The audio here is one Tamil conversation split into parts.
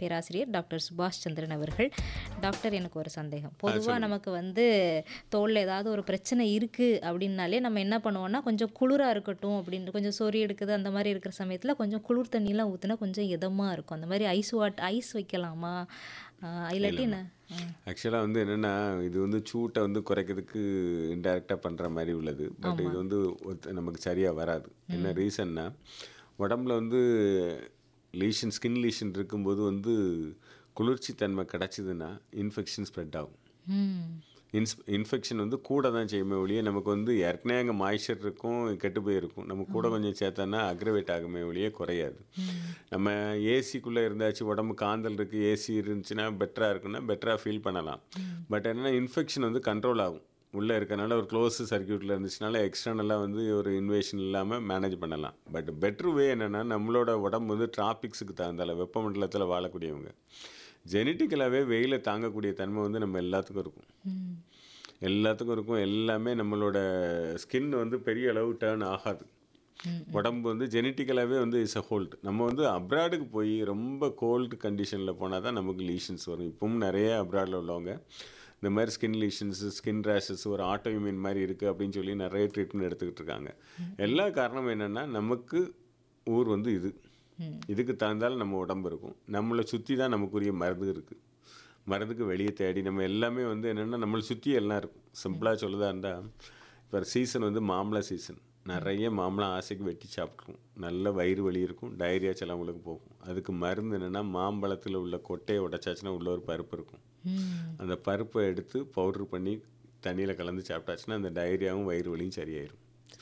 பேராசிரியர் டாக்டர் சுபாஷ் சந்திரன் அவர்கள் டாக்டர் எனக்கு ஒரு சந்தேகம் பொதுவாக நமக்கு வந்து தோலில் ஏதாவது ஒரு பிரச்சனை இருக்குது அப்படின்னாலே நம்ம என்ன பண்ணுவோம்னா கொஞ்சம் குளிராக இருக்கட்டும் அப்படின்னு கொஞ்சம் சொறி எடுக்குது அந்த மாதிரி இருக்கிற சமயத்தில் கொஞ்சம் குளிர் தண்ணிலாம் ஊற்றினா கொஞ்சம் இதமாக இருக்கும் அந்த மாதிரி ஐஸ் வாட் ஐஸ் வைக்கலாமா ஆஹ் இல்லாட்டி என்ன ஆக்சுவலாக வந்து என்னென்னா இது வந்து சூட்டை வந்து குறைக்கிறதுக்கு இன்டெரக்டாக பண்ணுற மாதிரி உள்ளது பட் இது வந்து ஒருத்த- நமக்கு சரியாக வராது என்ன ரீசன்னா உடம்புல வந்து லீஷன் ஸ்கின் லீஷன் இருக்கும்போது வந்து குளிர்ச்சி தன்மை கிடச்சிதுன்னா இன்ஃபெக்ஷன் ஸ்ப்ரெட் ஆகும் ம் இன்ஸ் இன்ஃபெக்ஷன் வந்து கூட தான் செய்யுமே ஒழிய நமக்கு வந்து ஏற்கனவே அங்கே மாய்ச்சர் இருக்கும் கெட்டு போயிருக்கும் நம்ம கூட கொஞ்சம் சேர்த்தோன்னா அக்ரவேட் ஆகுமே ஒழிய குறையாது நம்ம ஏசிக்குள்ளே இருந்தாச்சு உடம்பு காந்தல் இருக்குது ஏசி இருந்துச்சுன்னா பெட்டராக இருக்குன்னா பெட்டராக ஃபீல் பண்ணலாம் பட் என்னென்னா இன்ஃபெக்ஷன் வந்து கண்ட்ரோல் ஆகும் உள்ளே இருக்கனால ஒரு க்ளோஸ் சர்க்கியூட்டில் இருந்துச்சுனால எக்ஸ்டர்னலாக வந்து ஒரு இன்வேஷன் இல்லாமல் மேனேஜ் பண்ணலாம் பட் பெட்ரு வே என்னென்னா நம்மளோட உடம்பு வந்து டிராபிக்ஸுக்கு தகுந்தால வெப்பமண்டலத்தில் வாழக்கூடியவங்க ஜெனட்டிக்கலாகவே வெயிலை தாங்கக்கூடிய தன்மை வந்து நம்ம எல்லாத்துக்கும் இருக்கும் ம் எல்லாத்துக்கும் இருக்கும் எல்லாமே நம்மளோட ஸ்கின் வந்து பெரிய அளவு டேர்ன் ஆகாது உடம்பு வந்து ஜெனட்டிக்கலாகவே வந்து இஸ் அ ஹோல்ட் நம்ம வந்து அப்ராடுக்கு போய் ரொம்ப கோல்டு கண்டிஷனில் போனால் தான் நமக்கு லீஷன்ஸ் வரும் இப்பவும் நிறைய அப்ராடில் உள்ளவங்க இந்த மாதிரி ஸ்கின் லீஷன்ஸ் ஸ்கின் ரேஷஸ் ஒரு ஆட்டோஇம்யூன் மாதிரி இருக்குது அப்படின்னு சொல்லி நிறைய ட்ரீட்மெண்ட் எடுத்துக்கிட்டு இருக்காங்க எல்லா காரணமும் என்னென்னா நமக்கு ஊர் வந்து இது இதுக்கு தகுந்தாலும் நம்ம உடம்பு இருக்கும் நம்மளை சுற்றி தான் நமக்குரிய மருந்து இருக்குது மருந்துக்கு வெளியே தேடி நம்ம எல்லாமே வந்து என்னென்னா நம்மளை சுற்றி எல்லாம் இருக்கும் சிம்பிளாக சொல்லுதா இருந்தால் இப்போ சீசன் வந்து மாம்பழ சீசன் நிறைய மாம்பழம் ஆசைக்கு வெட்டி சாப்பிட்ருவோம் நல்ல வயிறு வலி இருக்கும் டயரியா சிலவங்களுக்கு போகும் அதுக்கு மருந்து என்னென்னா மாம்பழத்தில் உள்ள கொட்டையை உடைச்சாச்சுன்னா உள்ள ஒரு பருப்பு இருக்கும் ம் அந்த பருப்பை எடுத்து பவுட்ரு பண்ணி தண்ணியில் கலந்து சாப்பிட்டாச்சுன்னா அந்த டயரியாவும் வயிறு வலியும் சரியாயிரும்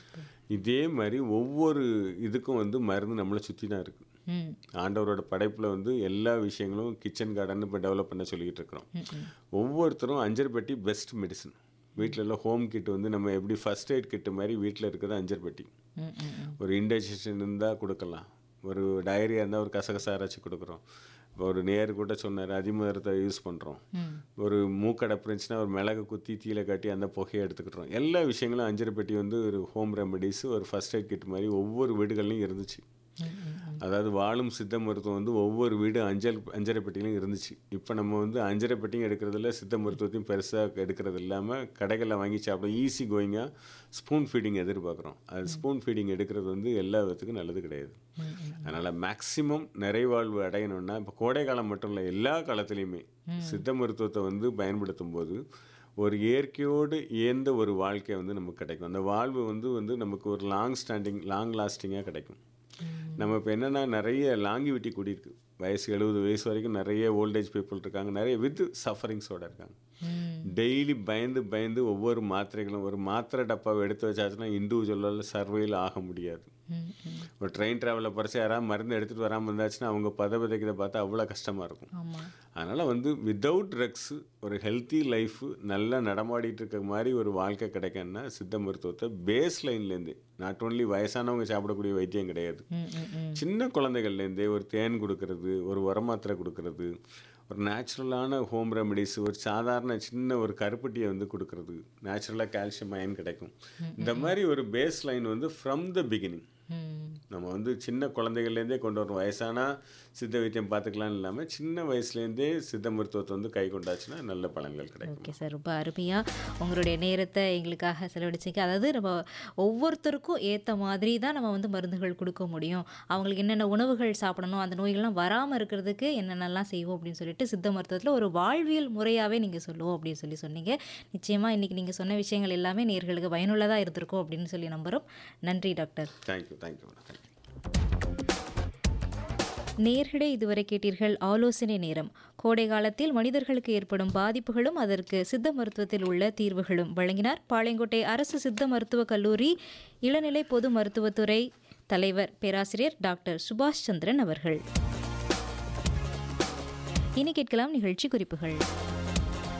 இதே மாதிரி ஒவ்வொரு இதுக்கும் வந்து மருந்து நம்மளை சுற்றி தான் இருக்குது ம் ஆண்டவரோட படைப்பில் வந்து எல்லா விஷயங்களும் கிச்சன் கார்டன் இப்போ டெவலப் பண்ண சொல்லிக்கிட்டு இருக்கிறோம் ஒவ்வொருத்தரும் அஞ்சர் பெட்டி பெஸ்ட் மெடிசன் வீட்டில் எல்லாம் ஹோம் கிட் வந்து நம்ம எப்படி ஃபர்ஸ்ட் எய்ட் கிட் மாதிரி வீட்டில் இருக்கிறது அஞ்சர் பெட்டி ம் ம் ஒரு இன்டைஜஷன் இருந்தால் கொடுக்கலாம் ஒரு டயரியா இருந்தால் ஒரு கசகசா அரைச்சி கொடுக்குறோம் இப்போ ஒரு நேரு கூட சொன்னார் அதிமரத்தை யூஸ் பண்ணுறோம் ம் ஒரு மூக்கடைப்பு இருந்துச்சுன்னா ஒரு மிளகு குத்தி தீயில காட்டி அந்த புகையை எடுத்துக்கிட்டோம் எல்லா விஷயங்களும் அஞ்சரை பெட்டி வந்து ஒரு ஹோம் ரெமடிஸ் ஒரு ஃபர்ஸ்ட் எய்ட் கிட் மாதிரி ஒவ்வொரு வீடுகள்லையும் இருந்துச்சு அதாவது வாழும் சித்த மருத்துவம் வந்து ஒவ்வொரு வீடு அஞ்சல் அஞ்சரை பெட்டியிலும் இருந்துச்சு இப்போ நம்ம வந்து அஞ்சரை பெட்டியும் எடுக்கிறதில்ல சித்த மருத்துவத்தையும் பெருசாக எடுக்கிறது இல்லாமல் கடைகளில் வாங்கி சாப்பிடும் ஈஸி கோயிங்காக ஸ்பூன் ஃபீடிங் எதிர்பார்க்குறோம் அது ஸ்பூன் ஃபீடிங் எடுக்கிறது வந்து எல்லா விதத்துக்கும் நல்லது கிடையாது அதனால் மேக்ஸிமம் நிறைவாழ்வு அடையணும்னா இப்போ கோடை காலம் மட்டும் இல்லை எல்லா காலத்துலேயுமே சித்த மருத்துவத்தை வந்து பயன்படுத்தும் போது ஒரு இயற்கையோடு இயந்த ஒரு வாழ்க்கை வந்து நமக்கு கிடைக்கும் அந்த வாழ்வு வந்து வந்து நமக்கு ஒரு லாங் ஸ்டாண்டிங் லாங் லாஸ்டிங்காக கிடைக்கும் நம்ம இப்போ என்னென்னா நிறைய லாங்கிவிட்டி கூடியிருக்கு வயசு எழுபது வயசு வரைக்கும் நிறைய ஓல்டேஜ் பீப்புள் இருக்காங்க நிறைய வித் சஃபரிங்ஸோட இருக்காங்க டெய்லி பயந்து பயந்து ஒவ்வொரு மாத்திரைகளும் ஒரு மாத்திரை டப்பாவை எடுத்து வச்சாச்சுன்னா இண்டிவிஜுவலால் சர்வையில் ஆக முடியாது ஒரு ட்ரெயின் ட்ராவலில் பறிச்சு யாராவது மருந்து எடுத்துகிட்டு வராமல் இருந்தாச்சுன்னா அவங்க பத பதைக்கிறத பார்த்தா அவ்வளோ கஷ்டமாக இருக்கும் ஆமாம் அதனால் வந்து வித்தவுட் ட்ரக்ஸ் ஒரு ஹெல்த்தி லைஃப் நல்லா நடமாடிட்டு இருக்க மாதிரி ஒரு வாழ்க்கை கிடைக்கணும்னா சித்த மருத்துவத்தை பேஸ் லைன்லேருந்து நாட் ஓன்லி வயசானவங்க சாப்பிடக்கூடிய வைத்தியம் கிடையாது ம் ம் ம் சின்ன குழந்தைகள்லேருந்தே ஒரு தேன் கொடுக்கறது ஒரு உரமாத்திரை கொடுக்கறது ஒரு நேச்சுரலான ஹோம் ரெமடிஸ் ஒரு சாதாரண சின்ன ஒரு கருப்பட்டியை வந்து கொடுக்கறது நேச்சுரலாக கால்சியம் அயன் கிடைக்கும் இந்த மாதிரி ஒரு பேஸ் லைன் வந்து ஃப்ரம் த பிகினிங் ம் நம்ம வந்து சின்ன குழந்தைகள்லேருந்தே கொண்டு வரோம் வயசானா சித்த வைத்தியம் பார்த்துக்கலாம் இல்லாமல் சின்ன வயசுலேருந்தே சித்த மருத்துவத்தை வந்து கை கொண்டாச்சுன்னா நல்ல பலன்கள் கிடைக்கும் ஓகே சார் ரொம்ப அருமையாக உங்களுடைய நேரத்தை எங்களுக்காக செலவழிச்சிங்க அதாவது நம்ம ஒவ்வொருத்தருக்கும் ஏற்ற மாதிரி தான் நம்ம வந்து மருந்துகள் கொடுக்க முடியும் அவங்களுக்கு என்னென்ன உணவுகள் சாப்பிடணும் அந்த நோய்கள்லாம் வராமல் இருக்கிறதுக்கு என்னென்னலாம் செய்வோம் அப்படின்னு சொல்லிட்டு சித்த மருத்துவத்தில் ஒரு வாழ்வியல் முறையாகவே நீங்கள் சொல்லுவோம் அப்படின்னு சொல்லி சொன்னீங்க நிச்சயமாக இன்றைக்கி நீங்கள் சொன்ன விஷயங்கள் எல்லாமே நேர்களுக்கு பயனுள்ளதாக இருந்திருக்கும் அப்படின்னு சொல்லி நம்புகிறோம் நன்றி doctor thank you thank you madam thank you நேர்களே இதுவரை கேட்டீர்கள் ஆலோசனை நேரம் கோடை காலத்தில் மனிதர்களுக்கு ஏற்படும் பாதிப்புகளும் அதற்கு சித்த மருத்துவத்தில் உள்ள தீர்வுகளும் வழங்கினார் பாளையங்கோட்டை அரசு சித்த மருத்துவக் கல்லூரி இளநிலை பொது மருத்துவத்துறை தலைவர் பேராசிரியர் டாக்டர் சுபாஷ் சந்திரன் அவர்கள் இனி கேட்கலாம் நிகழ்ச்சி குறிப்புகள்